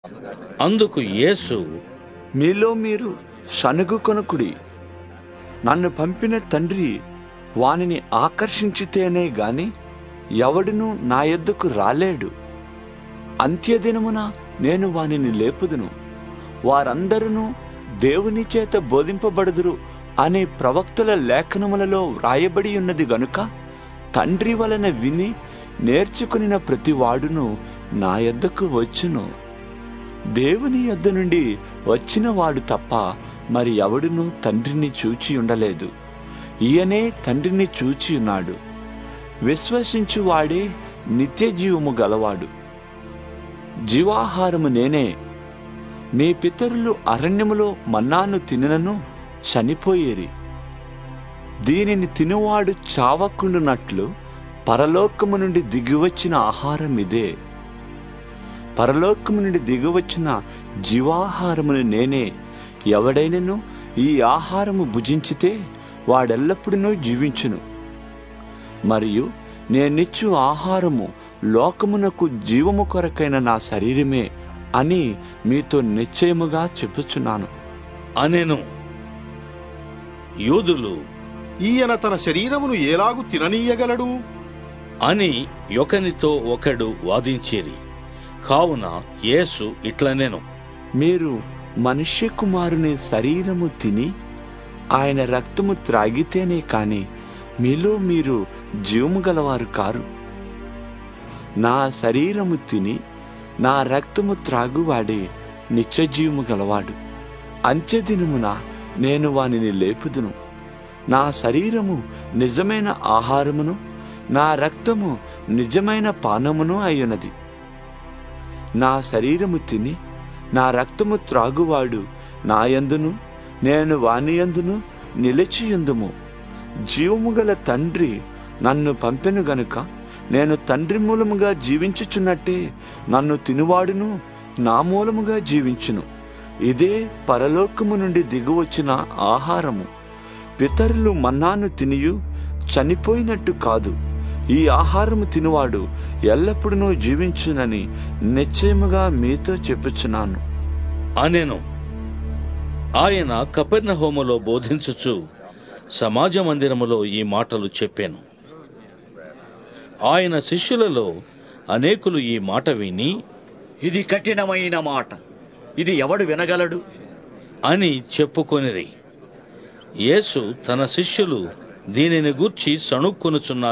అందుకు యేసు మీలో మీరు సనుగు కొనుకుడి నన్ను పంపిన తండ్రి వానిని ఆకర్షించితేనే గాని ఎవడును నా యొద్దకు రాలేడు అంత్యదినమున నేను వానిని లేపుదును వారందరూ దేవుని చేత బోధింపబడుదురు అనే ప్రవక్తల లేఖనములలో వ్రాయబడి ఉన్నది గనుక తండ్రి వలన విని నేర్చుకునిన ప్రతివాడును నా యొద్దకు వచ్చును దేవుని యొద్ద నుండి వచ్చిన వాడు తప్ప మరి ఎవడునూ తండ్రిని చూచి ఉండలేదు ఈయనే తండ్రిని చూచి ఉన్నాడు విశ్వసించువాడే నిత్య జీవము గలవాడు జీవాహారము నేనే మీ పితరులు అరణ్యములో మన్నాను తినను చనిపోయేరి దీనిని తినువాడు చావకుండునట్లు పరలోకము నుండి దిగివచ్చిన ఆహారం ఇదే పరలోకము నుండి దిగివచ్చిన జీవాహారమును నేనే ఎవడైనను ఈ ఆహారము భుజించితే వాడెల్లప్పుడూ జీవించును మరియు నేనిచ్చు ఆహారము లోకమునకు జీవము కొరకైన నా శరీరమే అని మీతో నిశ్చయముగా చెప్పుచున్నాను అనెను యూదులు ఈయన తన శరీరమును ఎలాగు తిననీయగలడు అని ఒకనితో ఒకడు వాదించిరి కావున యేసు ఇట్లనెను మీరు మనుష్య కుమారుని శరీరము తిని ఆయన రక్తము త్రాగితేనే కాని మీలో మీరు జీవము గలవారు కారు నా శరీరము తిని నా రక్తము త్రాగువాడే నిత్యజీవము గలవాడు అంత్యదినమున నేను వానిని లేపుదును నా శరీరము నిజమైన ఆహారమును నా రక్తము నిజమైన పానమును అయ్యున్నది నా శరీరము తిని నా రక్తము త్రాగువాడు నాయందును నేను వానియందును నిలిచియుందుము జీవము గల తండ్రి నన్ను పంపెను గనుక నేను తండ్రి మూలముగా జీవించుచున్నట్టే నన్ను తినువాడును నా మూలముగా జీవించును ఇదే పరలోకము నుండి దిగువచ్చిన ఆహారము పితరులు మన్నాను తినియు చనిపోయినట్టు కాదు ఈ ఆహారము తినువాడు ఎల్లప్పుడూ జీవించునని నిశ్చయముగా మీతో చెప్పుచున్నాను అనెను ఆయన కపెర్నహోములో బోధించుచు సమాజ మందిరములో ఈ మాటలు చెప్పాను ఆయన శిష్యులలో అనేకులు ఈ మాట విని ఇది కఠినమైన మాట ఇది ఎవడు వినగలడు అని చెప్పుకొనిరి యేసు తన శిష్యులు దీనిని గూర్చి సణుక్కొనుచున్నారు